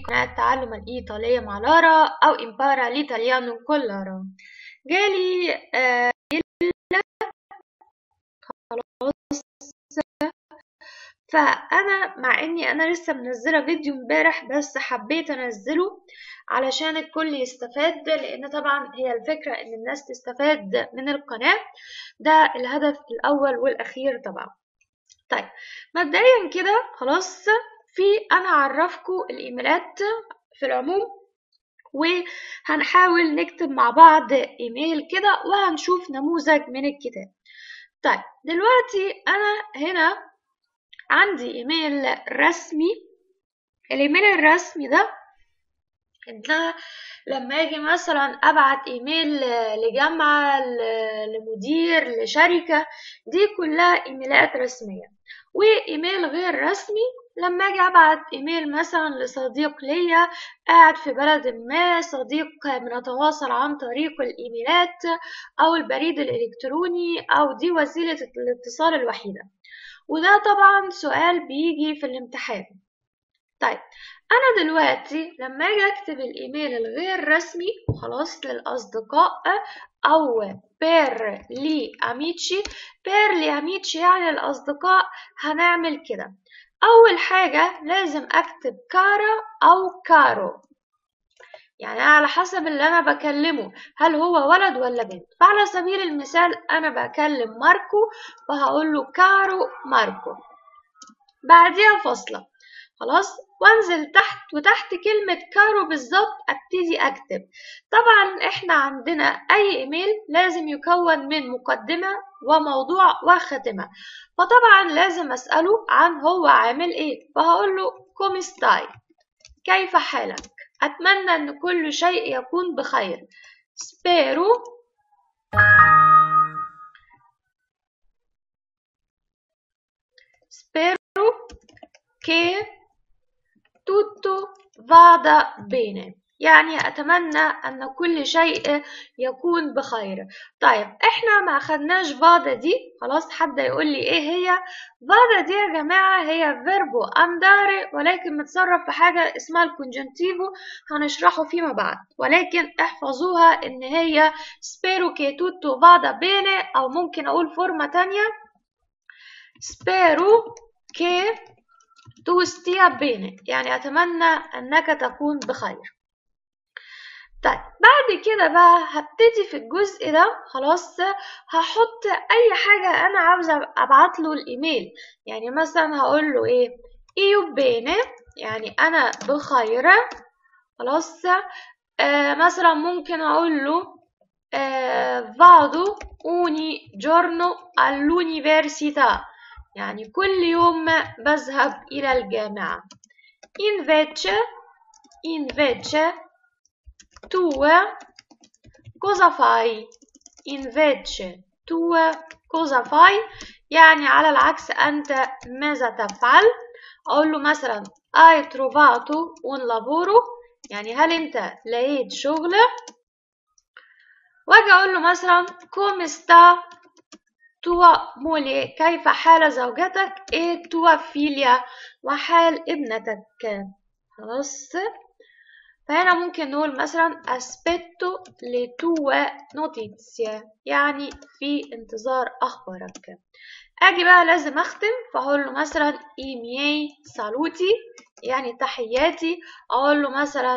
قناة تعلم الإيطالية مع لارا أو إمبارا l'italiano con لارا جالي آه خلاص فأنا مع إني أنا لسه منزلة فيديو امبارح بس حبيت أنزله علشان الكل يستفاد لأن طبعا هي الفكرة إن الناس تستفاد من القناة ده الهدف الأول والأخير طبعا طيب مبدئيا كده خلاص في انا هعرفكم الايميلات في العموم وهنحاول نكتب مع بعض ايميل كده وهنشوف نموذج من الكتاب طيب دلوقتي انا هنا عندي ايميل رسمي الايميل الرسمي ده ده لما اجي مثلا ابعت ايميل لجامعة لمدير لشركة دي كلها ايميلات رسمية وايميل غير رسمي لما اجي ابعت ايميل مثلا لصديق ليا قاعد في بلد ما صديق بنتواصل عن طريق الايميلات او البريد الالكتروني او دي وسيلة الاتصال الوحيدة وده طبعا سؤال بيجي في الامتحان طيب انا دلوقتي لما اجي اكتب الايميل الغير رسمي خلاص للاصدقاء او بير لي اميتشي بير لي اميتشي يعني الاصدقاء هنعمل كده اول حاجه لازم اكتب كارا او كارو يعني على حسب اللي انا بكلمه هل هو ولد ولا بنت فعلى سبيل المثال انا بكلم ماركو فهقول له كارو ماركو بعديها فاصله خلاص وانزل تحت وتحت كلمة كارو بالظبط ابتدي اكتب طبعا احنا عندنا اي ايميل لازم يكون من مقدمة وموضوع وخاتمة فطبعا لازم اسأله عن هو عامل ايه فهقول له كوم ستاي كيف حالك اتمنى ان كل شيء يكون بخير سبيرو سبيرو che tutto vada bene يعني أتمنى أن كل شيء يكون بخير طيب إحنا ما أخدناش فادا دي خلاص حد يقول لي إيه هي فادا دي يا جماعة هي فيربو أنداري ولكن متصرف في حاجة اسمها الكونجنتيفو هنشرحه فيما بعد ولكن احفظوها إن هي سبيرو كي توتو فادا بيني أو ممكن أقول فورمة تانية سبيرو كي تو ستيا بيني يعني أتمنى أنك تكون بخير طيب بعد كده بقى هبتدي في الجزء ده خلاص هحط أي حاجة أنا عاوزة أبعت له الإيميل يعني مثلا هقول له إيه إيو بيني يعني أنا بخير خلاص آه مثلا ممكن أقول له آه vado ogni giorno all'università يعني كل يوم بذهب إلى الجامعة invece invece tu cosa fai invece tu cosa fai يعني على العكس أنت ماذا تفعل أقول له مثلا hai trovato un lavoro يعني هل أنت لقيت شغل واجي أقول له مثلا come sta tua moglie كيف حال زوجتك e tua figlia وحال ابنتك خلاص فهنا ممكن نقول مثلا aspetto le tue notizie يعني في انتظار أخبارك أجي بقى لازم أختم فهقول له مثلا i miei saluti يعني تحياتي أقول له مثلا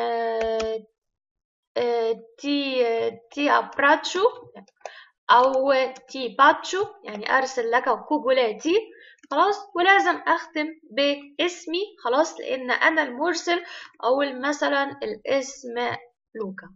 ti ti abbraccio أو تي باتشو يعني أرسل لك قبلاتي خلاص ولازم أختم باسمي خلاص لأن أنا المرسل أو مثلا الاسم لوكا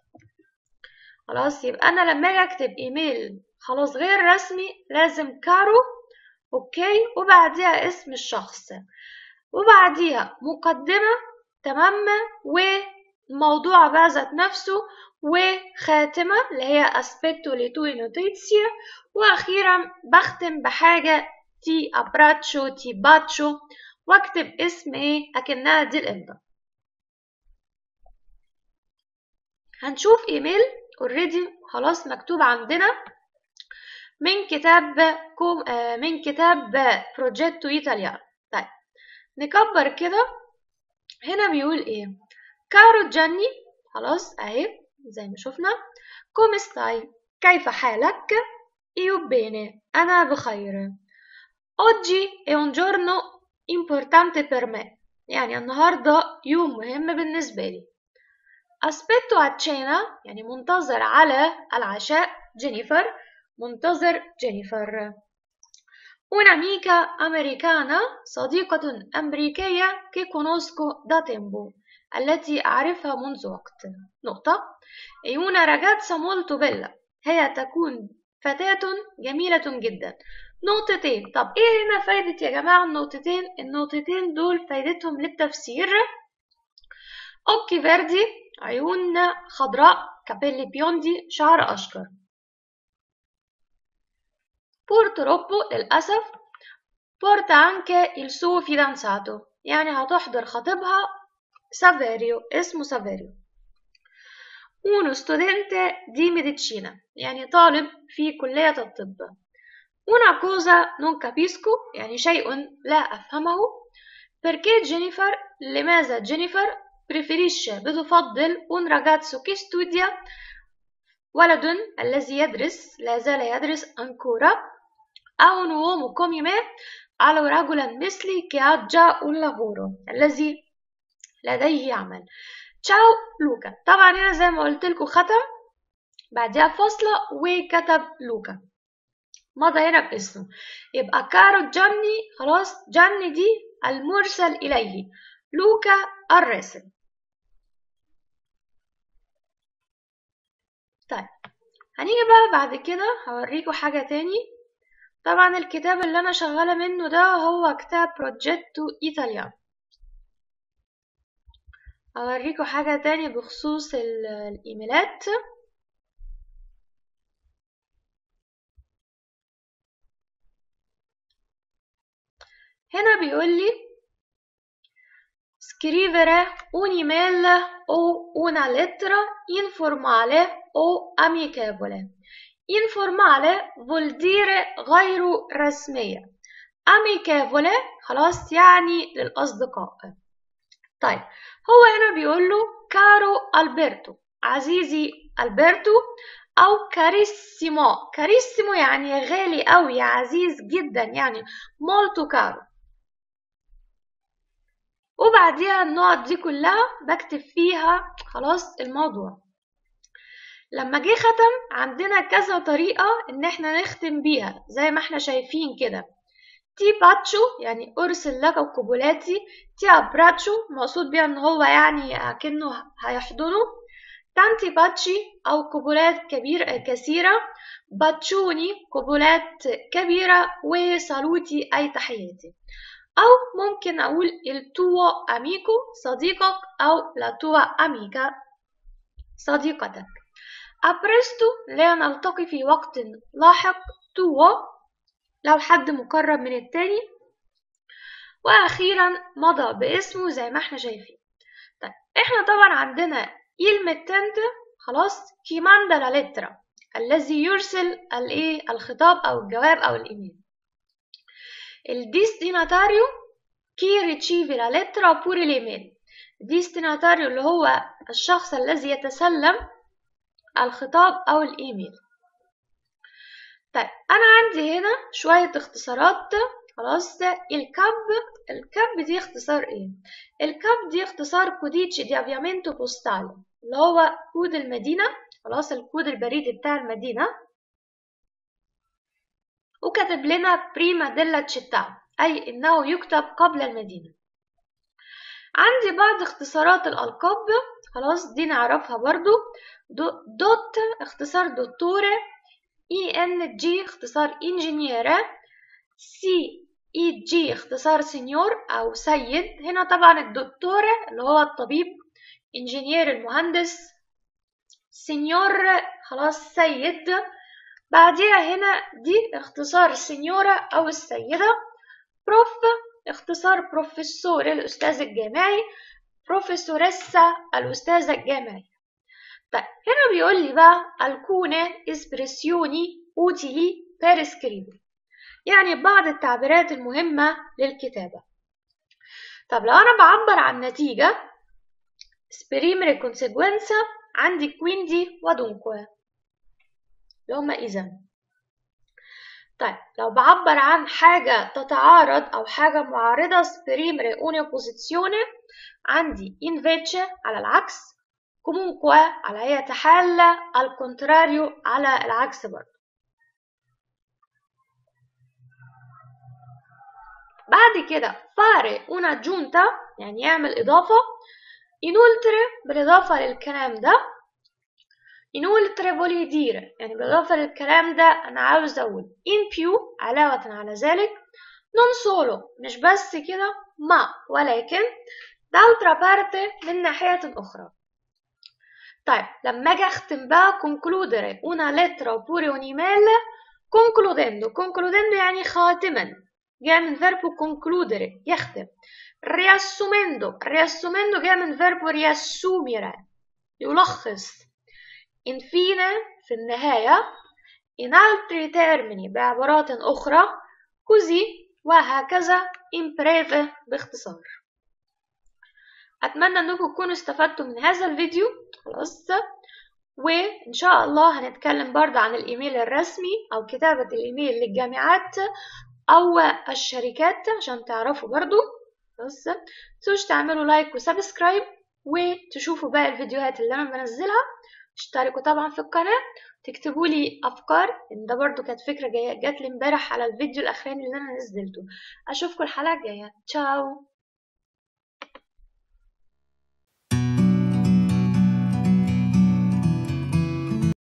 خلاص يبقى أنا لما أجي أكتب إيميل خلاص غير رسمي لازم كارو أوكي وبعديها اسم الشخص وبعديها مقدمة تمام وموضوع بقى ذات نفسه وخاتمة اللي هي aspetto le tue notizie وأخيرا بختم بحاجة تي أبراتشو تي باتشو واكتب اسم ايه أكنها دي الإمضة هنشوف ايميل اوريدي خلاص مكتوب عندنا من كتاب كوم آه من كتاب بروجيتو ايطاليان طيب نكبر كده هنا بيقول ايه كارو جاني خلاص اهي زي ما شفنا كوم ستاي كيف حالك io bene انا بخير oggi è un giorno importante per me يعني النهارده يوم مهم بالنسبه لي aspetto a cena يعني منتظر على العشاء جينيفر منتظر جينيفر un'amica americana صديقة أمريكية che conosco da tempo التي أعرفها منذ وقت نقطة e una ragazza molto bella هي تكون فتاة جميلة جدا نقطتين طب ايه هنا فايدة يا جماعة النقطتين النقطتين دول فايدتهم للتفسير اوكي فيردي عيون خضراء كابيلي بيوندي شعر أشقر purtroppo للأسف porta anche il suo fidanzato يعني هتحضر خطيبها سافيريو اسمه سافيريو uno studente di medicina يعني طالب في كلية الطب una cosa non capisco يعني شيء لا أفهمه perché جينيفر لماذا جينيفر preferisce بتفضل un ragazzo che studia ولد الذي يدرس لا زال يدرس ancora a un uomo come me على رجلا مثلي che ha già un lavoro الذي لديه عمل تشاو لوكا طبعا هنا زي ما قلت لكم ختم بعدها فاصلة وكتب لوكا مضى هنا باسمه يبقى كارو جاني خلاص جاني دي المرسل إليه لوكا الراسل طيب هنيجي بقى بعد كده هوريكم حاجة تاني طبعا الكتاب اللي أنا شغالة منه ده هو كتاب بروجيتو إيطاليان هوريكم حاجة تاني بخصوص الإيميلات هنا بيقول لي scrivere un'email o una lettera informale o amichevole informale vuol dire غير رسمية amichevole خلاص يعني للأصدقاء طيب هو هنا بيقول له كارو ألبرتو عزيزي ألبرتو أو كاريسيمو كاريسيمو يعني غالي أوي عزيز جدا يعني مولتو كارو وبعديها النقط دي كلها بكتب فيها خلاص الموضوع لما جه ختم عندنا كذا طريقة ان احنا نختم بيها زي ما احنا شايفين كده تي باتشو يعني ارسل لك قبلاتي تي ابراتشو مقصود بيها ان هو يعني اكنه هيحضنه تانتي باتشي او قبلات كبيرة كثيرة باتشوني قبلات كبيرة وصالوتي اي تحياتي أو ممكن أقول il tuo amico صديقك أو la tua amica صديقتك a presto لا نلتقي في وقت لاحق tuo لو حد مقرب من التاني وأخيرا مضى باسمه زي ما احنا شايفين طيب احنا طبعا عندنا il mittente خلاص chi manda la lettera الذي يرسل الايه الخطاب أو الجواب أو الإيميل il destinatario chi riceve la lettera oppure l'email destinatario اللي هو الشخص الذي يتسلم الخطاب أو الإيميل طيب أنا عندي هنا شوية اختصارات خلاص الكاب الكاب دي اختصار ايه الكاب دي اختصار كوديتش دي افيامنتو بوستال اللي هو كود المدينة خلاص الكود البريدي بتاع المدينة وكتب لنا بريما ديلا تشيتا أي إنه يكتب قبل المدينة عندي بعض اختصارات الألقاب خلاص دي نعرفها برضو دو دوت اختصار دوتورة اي ان جي اختصار انجينيرا سي اي جي اختصار سينيور او سيد هنا طبعا الدكتورة اللي هو الطبيب انجينير المهندس سينيور خلاص سيد بعديها هنا دي اختصار سينيورا او السيدة بروف اختصار بروفيسور الأستاذ الجامعي بروفيسوريسا الأستاذة الجامعية طيب هنا بيقول لي بقى alcune espressioni utili per scrivere يعني بعض التعبيرات المهمة للكتابة طب لو انا بعبر عن نتيجة esprimere conseguenza عندي quindi ودunque اللي هما إذا طيب لو بعبر عن حاجة تتعارض أو حاجة معارضة esprimere una opposizione عندي invece على العكس comunque على أي حال al contrario على العكس برضه بعد كده fare un'aggiunta يعني يعمل إضافة inoltre بالإضافة للكلام ده inoltre vuol dire يعني بالإضافة للكلام ده أنا عاوز أقول in più علاوة على ذلك non solo مش بس كده ما ولكن d'altra parte من ناحية أخرى طيب لما أجي أختم بقى concludere una lettera oppure un'email concludendo concludendo يعني خاتما جاء من verbo concludere يختم riassumendo riassumendo جاء من verbo riassumere يلخص infine في النهاية in altri termini بعبارات أخرى così وهكذا in breve باختصار أتمنى أنكم تكونوا استفدتوا من هذا الفيديو خلاص وإن شاء الله هنتكلم برضه عن الإيميل الرسمي أو كتابة الإيميل للجامعات أو الشركات عشان تعرفوا برضه بس متنسوش تعملوا لايك وسبسكرايب وتشوفوا باقي الفيديوهات اللي أنا بنزلها اشتركوا طبعا في القناة تكتبوا لي أفكار إن ده برضو كانت فكرة جاية جات لي امبارح على الفيديو الأخراني اللي أنا نزلته أشوفكم الحلقة الجاية تشاو